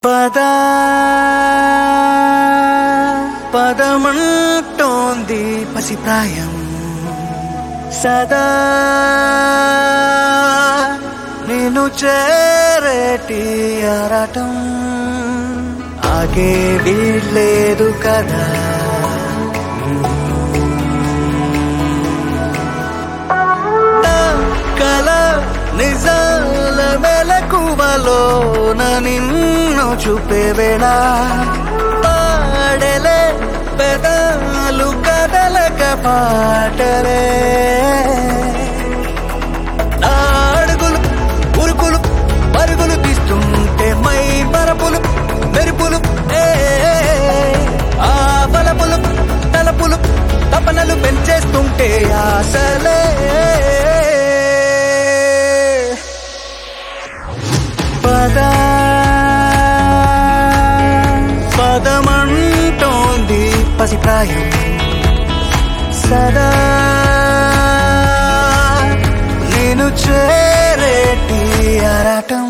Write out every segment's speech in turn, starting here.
పద పదమంటోంది పసిప్రాయం సదా నేను చేరేటి ఆరాటం ఆగే వీల్లేదు కదా నా కల నిజాల మెలకువలోన నిన్ను చూపే వేళ పాడలే పెదాలు కదలక పాటలే నా అడుగులు ఉరుకులు పరుగులు తీస్తుంటే మై మరపులు మెరుపులు ఏ ఆ బలపులు తలపులు తపనలు పెంచేస్తుంటే ఆశలే పద పదమంటోంది పసిప్రాయం సదా నేను చేరేటి ఆరాటం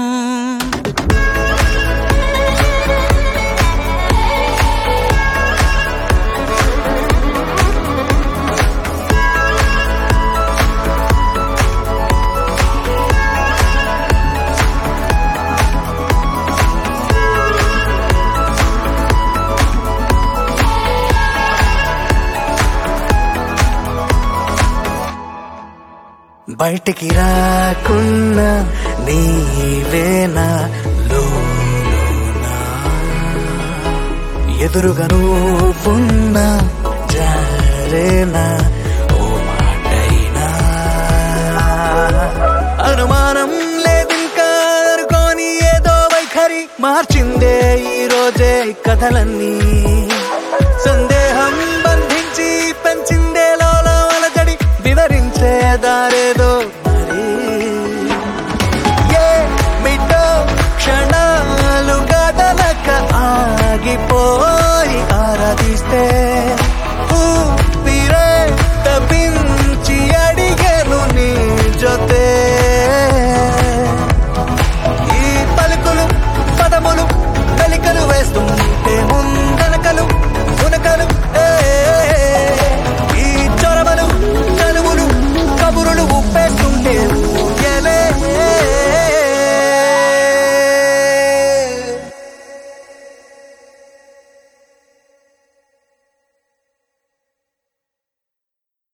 బయటికి రాకున్నా నీవేనా లోలోనా ఎదురుగా నువ్వున్నా జారేనా ఓ మాటైనా అనుమానం లేదింకా అనుకోని ఏదో వైఖరి మార్చిందే ఈ రోజే కథలన్నీ సందేహం బంధించి పెంచిందే లోలో అలజడి వివరించే దారేదో మరి ఏ మిటో క్షణాలు గదలక ఆగిపోయి ఆరాధిస్తే